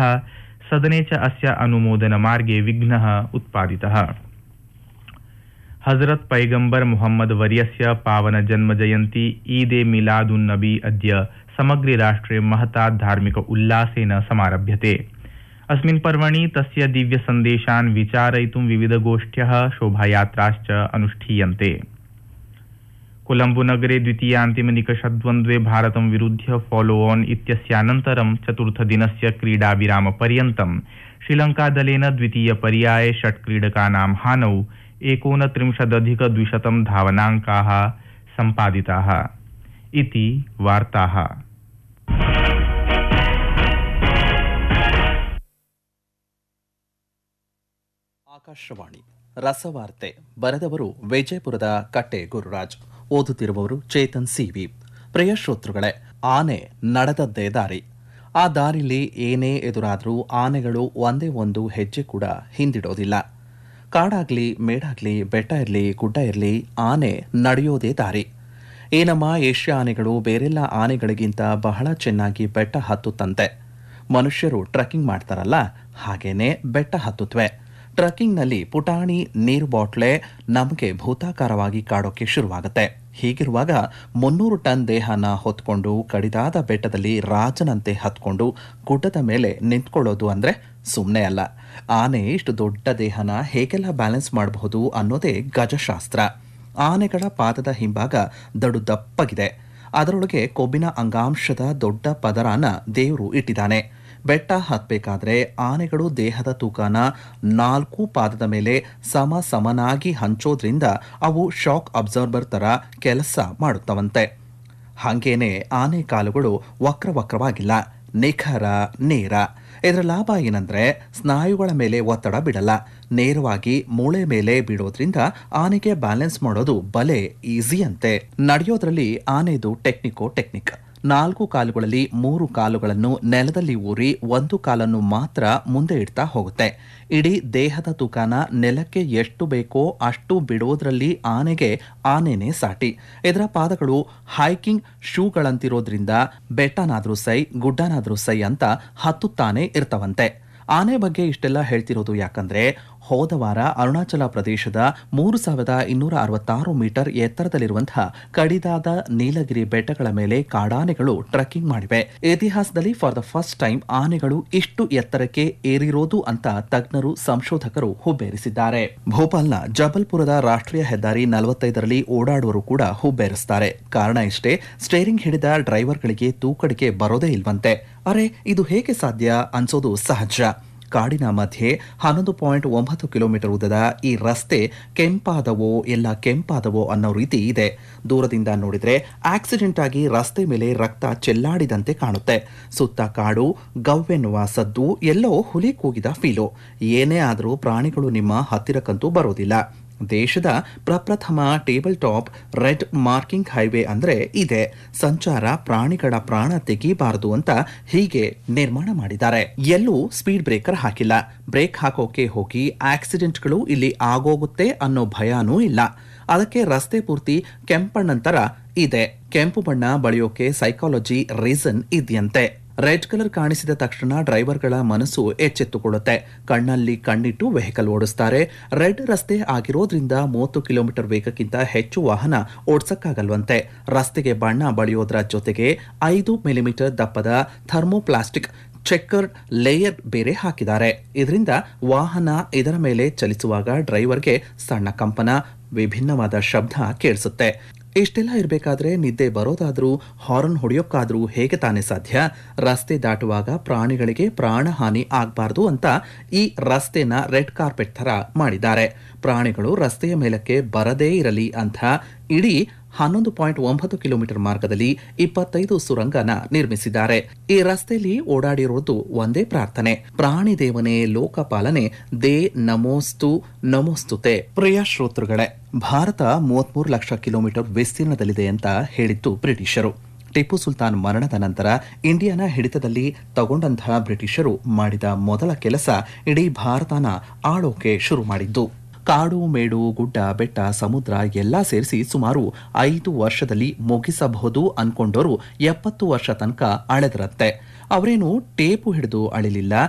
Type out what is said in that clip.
तथा सदने च अस्य अनुमोदनमार्गे विघ्नः उत्पादितः हजरत पैगम्बर मोहम्मद वर्यस्य पावन जन्मजयन्ती ईद ए मिलादुन नबी अद्य समग्रे राष्ट्रे महता धार्मिक उल्लासेन समारभ्यते अस्मिन् पर्वणि तस्य दिव्यसन्देशान् विचारयितुं विविधगोष्ठ्यः शोभायात्राश्च अनुष्ठीयन्ते कोलम्बोनगरे द्वितीयान्तिमनिकषद्वन्द्वे भारतं विरुध्य फॉलो ऑन इत्यस्यानन्तरं चतुर्थदिनस्य क्रीडाविरामपर्यन्तं श्रीलङ्कादलेन द्वितीयपर्याये षट् क्रीडकानां हानौ एकोनत्रिंशदधिकद्विशतं धावनाङ्काः सम्पादिताः इति वार्ताः ಆಕಾಶವಾಣಿ ರಸವಾರ್ತೆ ಬರೆದವರು ವಿಜಯಪುರದ ಕಟ್ಟೆ ಗುರುರಾಜ್ ಓದುತ್ತಿರುವವರು ಚೇತನ್ ಸಿವಿ ಪ್ರಿಯ ಶ್ರೋತೃಗಳೇ ಆನೆ ನಡೆದದ್ದೇ ದಾರಿ ಆ ದಾರಿಲಿ ಏನೇ ಎದುರಾದರೂ ಆನೆಗಳು ಒಂದೇ ಒಂದು ಹೆಜ್ಜೆ ಕೂಡ ಹಿಂದಿಡೋದಿಲ್ಲ ಕಾಡಾಗ್ಲಿ ಮೇಡಾಗ್ಲಿ ಬೆಟ್ಟ ಇರಲಿ ಗುಡ್ಡ ಇರಲಿ ಆನೆ ನಡೆಯೋದೇ ದಾರಿ ಈ ನಮ್ಮ ಏಷ್ಯಾ ಆನೆಗಳು ಬೇರೆಲ್ಲ ಆನೆಗಳಿಗಿಂತ ಬಹಳ ಚೆನ್ನಾಗಿ ಬೆಟ್ಟ ಹತ್ತುತ್ತಂತೆ ಮನುಷ್ಯರು ಟ್ರೆಕ್ಕಿಂಗ್ ಮಾಡ್ತಾರಲ್ಲ ಹಾಗೇನೆ ಬೆಟ್ಟ ಹತ್ತುತ್ತವೆ ಟ್ರಕ್ಕಿಂಗ್ನಲ್ಲಿ ಪುಟಾಣಿ ನೀರು ಬಾಟ್ಲೆ ನಮಗೆ ಭೂತಾಕಾರವಾಗಿ ಕಾಡೋಕೆ ಶುರುವಾಗುತ್ತೆ ಹೀಗಿರುವಾಗ ಮುನ್ನೂರು ಟನ್ ದೇಹನ ಹೊತ್ಕೊಂಡು ಕಡಿದಾದ ಬೆಟ್ಟದಲ್ಲಿ ರಾಜನಂತೆ ಹತ್ಕೊಂಡು ಗುಡ್ಡದ ಮೇಲೆ ನಿಂತ್ಕೊಳ್ಳೋದು ಅಂದ್ರೆ ಸುಮ್ಮನೆ ಅಲ್ಲ ಆನೆ ಇಷ್ಟು ದೊಡ್ಡ ದೇಹನ ಹೇಗೆಲ್ಲ ಬ್ಯಾಲೆನ್ಸ್ ಮಾಡಬಹುದು ಅನ್ನೋದೇ ಗಜಶಾಸ್ತ್ರ ಆನೆಗಳ ಪಾದದ ಹಿಂಭಾಗ ದಡು ದಪ್ಪಗಿದೆ ಅದರೊಳಗೆ ಕೊಬ್ಬಿನ ಅಂಗಾಂಶದ ದೊಡ್ಡ ಪದರಾನ ದೇವರು ಇಟ್ಟಿದ್ದಾನೆ ಬೆಟ್ಟ ಹತ್ತಬೇಕಾದ್ರೆ ಆನೆಗಳು ದೇಹದ ತೂಕನ ನಾಲ್ಕು ಪಾದದ ಮೇಲೆ ಸಮ ಸಮನಾಗಿ ಹಂಚೋದ್ರಿಂದ ಅವು ಶಾಕ್ ಅಬ್ಸರ್ಬರ್ ತರ ಕೆಲಸ ಮಾಡುತ್ತವಂತೆ ಹಾಗೇನೆ ಆನೆ ಕಾಲುಗಳು ವಕ್ರ ವಕ್ರವಾಗಿಲ್ಲ ನಿಖರ ನೇರ ಇದರ ಲಾಭ ಏನಂದ್ರೆ ಸ್ನಾಯುಗಳ ಮೇಲೆ ಒತ್ತಡ ಬಿಡಲ್ಲ ನೇರವಾಗಿ ಮೂಳೆ ಮೇಲೆ ಬಿಡೋದ್ರಿಂದ ಆನೆಗೆ ಬ್ಯಾಲೆನ್ಸ್ ಮಾಡೋದು ಬಲೆ ಈಸಿ ಅಂತೆ ನಡೆಯೋದ್ರಲ್ಲಿ ಆನೆದು ಟೆಕ್ನಿಕೋ ಟೆಕ್ನಿಕ್ ನಾಲ್ಕು ಕಾಲುಗಳಲ್ಲಿ ಮೂರು ಕಾಲುಗಳನ್ನು ನೆಲದಲ್ಲಿ ಊರಿ ಒಂದು ಕಾಲನ್ನು ಮಾತ್ರ ಮುಂದೆ ಇಡ್ತಾ ಹೋಗುತ್ತೆ ಇಡೀ ದೇಹದ ತೂಕನ ನೆಲಕ್ಕೆ ಎಷ್ಟು ಬೇಕೋ ಅಷ್ಟು ಬಿಡೋದ್ರಲ್ಲಿ ಆನೆಗೆ ಆನೆನೇ ಸಾಟಿ ಇದರ ಪಾದಗಳು ಹೈಕಿಂಗ್ ಶೂಗಳಂತಿರೋದ್ರಿಂದ ಬೆಟ್ಟನಾದ್ರೂ ಸೈ ಗುಡ್ಡನಾದ್ರೂ ಸೈ ಅಂತ ಹತ್ತುತ್ತಾನೆ ಇರ್ತವಂತೆ ಆನೆ ಬಗ್ಗೆ ಇಷ್ಟೆಲ್ಲ ಹೇಳ್ತಿರೋದು ಯಾಕಂದ್ರೆ ಹೋದ ವಾರ ಅರುಣಾಚಲ ಪ್ರದೇಶದ ಮೂರು ಸಾವಿರದ ಇನ್ನೂರ ಅರವತ್ತಾರು ಮೀಟರ್ ಎತ್ತರದಲ್ಲಿರುವಂತಹ ಕಡಿದಾದ ನೀಲಗಿರಿ ಬೆಟ್ಟಗಳ ಮೇಲೆ ಕಾಡಾನೆಗಳು ಟ್ರೆಕ್ಕಿಂಗ್ ಮಾಡಿವೆ ಇತಿಹಾಸದಲ್ಲಿ ಫಾರ್ ದ ಫಸ್ಟ್ ಟೈಮ್ ಆನೆಗಳು ಇಷ್ಟು ಎತ್ತರಕ್ಕೆ ಏರಿರೋದು ಅಂತ ತಜ್ಞರು ಸಂಶೋಧಕರು ಹುಬ್ಬೇರಿಸಿದ್ದಾರೆ ಭೋಪಾಲ್ನ ಜಬಲ್ಪುರದ ರಾಷ್ಟ್ರೀಯ ಹೆದ್ದಾರಿ ನಲವತ್ತೈದರಲ್ಲಿ ಓಡಾಡುವರು ಕೂಡ ಹುಬ್ಬೇರಿಸ್ತಾರೆ ಕಾರಣ ಇಷ್ಟೇ ಸ್ಟೇರಿಂಗ್ ಹಿಡಿದ ಡ್ರೈವರ್ಗಳಿಗೆ ತೂಕಡಿಕೆ ಬರೋದೇ ಇಲ್ವಂತೆ ಅರೆ ಇದು ಹೇಗೆ ಸಾಧ್ಯ ಅನ್ಸೋದು ಸಹಜ ಕಾಡಿನ ಮಧ್ಯೆ ಹನ್ನೊಂದು ಪಾಯಿಂಟ್ ಒಂಬತ್ತು ಕಿಲೋಮೀಟರ್ ಉದ್ದದ ಈ ರಸ್ತೆ ಕೆಂಪಾದವೋ ಎಲ್ಲ ಕೆಂಪಾದವೋ ಅನ್ನೋ ರೀತಿ ಇದೆ ದೂರದಿಂದ ನೋಡಿದ್ರೆ ಆಕ್ಸಿಡೆಂಟ್ ಆಗಿ ರಸ್ತೆ ಮೇಲೆ ರಕ್ತ ಚೆಲ್ಲಾಡಿದಂತೆ ಕಾಣುತ್ತೆ ಸುತ್ತ ಕಾಡು ಗವ್ವೆನ್ನುವ ಸದ್ದು ಎಲ್ಲೋ ಹುಲಿ ಕೂಗಿದ ಫೀಲು ಏನೇ ಆದರೂ ಪ್ರಾಣಿಗಳು ನಿಮ್ಮ ಹತ್ತಿರಕ್ಕಂತೂ ಬರೋದಿಲ್ಲ ದೇಶದ ಪ್ರಪ್ರಥಮ table top red marking highway ಅಂದ್ರೆ ಇದೆ ಸಂಚಾರ ಪ್ರಾಣಿಗಳ ಪ್ರಾಣ ತೆಗೀಬಾರದು ಅಂತ ಹೀಗೆ ನಿರ್ಮಾಣ ಮಾಡಿದ್ದಾರೆ ಎಲ್ಲೂ ಸ್ಪೀಡ್ ಬ್ರೇಕರ್ ಹಾಕಿಲ್ಲ ಬ್ರೇಕ್ ಹಾಕೋಕೆ ಹೋಗಿ ಆಕ್ಸಿಡೆಂಟ್ಗಳು ಇಲ್ಲಿ ಆಗೋಗುತ್ತೆ ಅನ್ನೋ ಭಯನೂ ಇಲ್ಲ ಅದಕ್ಕೆ ರಸ್ತೆ ಪೂರ್ತಿ ಕೆಂಪಣ್ಣಂತರ ಇದೆ ಕೆಂಪು ಬಣ್ಣ ಬಳಿಯೋಕೆ ಸೈಕಾಲಜಿ ರೀಸನ್ ಇದೆಯಂತೆ ರೆಡ್ ಕಲರ್ ಕಾಣಿಸಿದ ತಕ್ಷಣ ಡ್ರೈವರ್ಗಳ ಮನಸ್ಸು ಎಚ್ಚೆತ್ತುಕೊಳ್ಳುತ್ತೆ ಕಣ್ಣಲ್ಲಿ ಕಣ್ಣಿಟ್ಟು ವೆಹಿಕಲ್ ಓಡಿಸ್ತಾರೆ ರೆಡ್ ರಸ್ತೆ ಆಗಿರೋದ್ರಿಂದ ಮೂವತ್ತು ಕಿಲೋಮೀಟರ್ ವೇಗಕ್ಕಿಂತ ಹೆಚ್ಚು ವಾಹನ ಓಡಿಸಕ್ಕಾಗಲ್ವಂತೆ ರಸ್ತೆಗೆ ಬಣ್ಣ ಬಳಿಯೋದ್ರ ಜೊತೆಗೆ ಐದು ಮಿಲಿಮೀಟರ್ ದಪ್ಪದ ಥರ್ಮೋಪ್ಲಾಸ್ಟಿಕ್ ಚೆಕ್ಕರ್ ಲೇಯರ್ ಬೇರೆ ಹಾಕಿದ್ದಾರೆ ಇದರಿಂದ ವಾಹನ ಇದರ ಮೇಲೆ ಚಲಿಸುವಾಗ ಡ್ರೈವರ್ಗೆ ಸಣ್ಣ ಕಂಪನ ವಿಭಿನ್ನವಾದ ಶಬ್ದ ಕೇಳಿಸುತ್ತೆ ಇಷ್ಟೆಲ್ಲ ಇರಬೇಕಾದ್ರೆ ನಿದ್ದೆ ಬರೋದಾದ್ರೂ ಹಾರ್ನ್ ಹೊಡೆಯೋಕ್ಕಾದ್ರೂ ಹೇಗೆ ತಾನೇ ಸಾಧ್ಯ ರಸ್ತೆ ದಾಟುವಾಗ ಪ್ರಾಣಿಗಳಿಗೆ ಪ್ರಾಣಹಾನಿ ಆಗಬಾರ್ದು ಅಂತ ಈ ರಸ್ತೆನ ರೆಡ್ ಕಾರ್ಪೆಟ್ ತರ ಮಾಡಿದ್ದಾರೆ ಪ್ರಾಣಿಗಳು ರಸ್ತೆಯ ಮೇಲಕ್ಕೆ ಬರದೇ ಇರಲಿ ಅಂತ ಇಡೀ ಹನ್ನೊಂದು ಪಾಯಿಂಟ್ ಒಂಬತ್ತು ಕಿಲೋಮೀಟರ್ ಮಾರ್ಗದಲ್ಲಿ ಇಪ್ಪತ್ತೈದು ಸುರಂಗನ ನಿರ್ಮಿಸಿದ್ದಾರೆ ಈ ರಸ್ತೆಯಲ್ಲಿ ಓಡಾಡಿರೋದು ಒಂದೇ ಪ್ರಾರ್ಥನೆ ಪ್ರಾಣಿ ದೇವನೇ ಲೋಕಪಾಲನೆ ದೇ ನಮೋಸ್ತು ನಮೋಸ್ತುತೆ ಪ್ರಿಯ ಶ್ರೋತೃಗಳೇ ಭಾರತ ಮೂವತ್ಮೂರು ಲಕ್ಷ ಕಿಲೋಮೀಟರ್ ವಿಸ್ತೀರ್ಣದಲ್ಲಿದೆ ಅಂತ ಹೇಳಿದ್ದು ಬ್ರಿಟಿಷರು ಟಿಪ್ಪು ಸುಲ್ತಾನ್ ಮರಣದ ನಂತರ ಇಂಡಿಯಾನ ಹಿಡಿತದಲ್ಲಿ ತಗೊಂಡಂತಹ ಬ್ರಿಟಿಷರು ಮಾಡಿದ ಮೊದಲ ಕೆಲಸ ಇಡೀ ಭಾರತನ ಆಳೋಕೆ ಶುರು ಮಾಡಿದ್ದು ಕಾಡು ಮೇಡು ಗುಡ್ಡ ಬೆಟ್ಟ ಸಮುದ್ರ ಎಲ್ಲ ಸೇರಿಸಿ ಸುಮಾರು ಐದು ವರ್ಷದಲ್ಲಿ ಮುಗಿಸಬಹುದು ಅನ್ಕೊಂಡವರು ಎಪ್ಪತ್ತು ವರ್ಷ ತನಕ ಅಳೆದ್ರತ್ತೆ ಅವರೇನು ಟೇಪು ಹಿಡಿದು ಅಳಿಲಿಲ್ಲ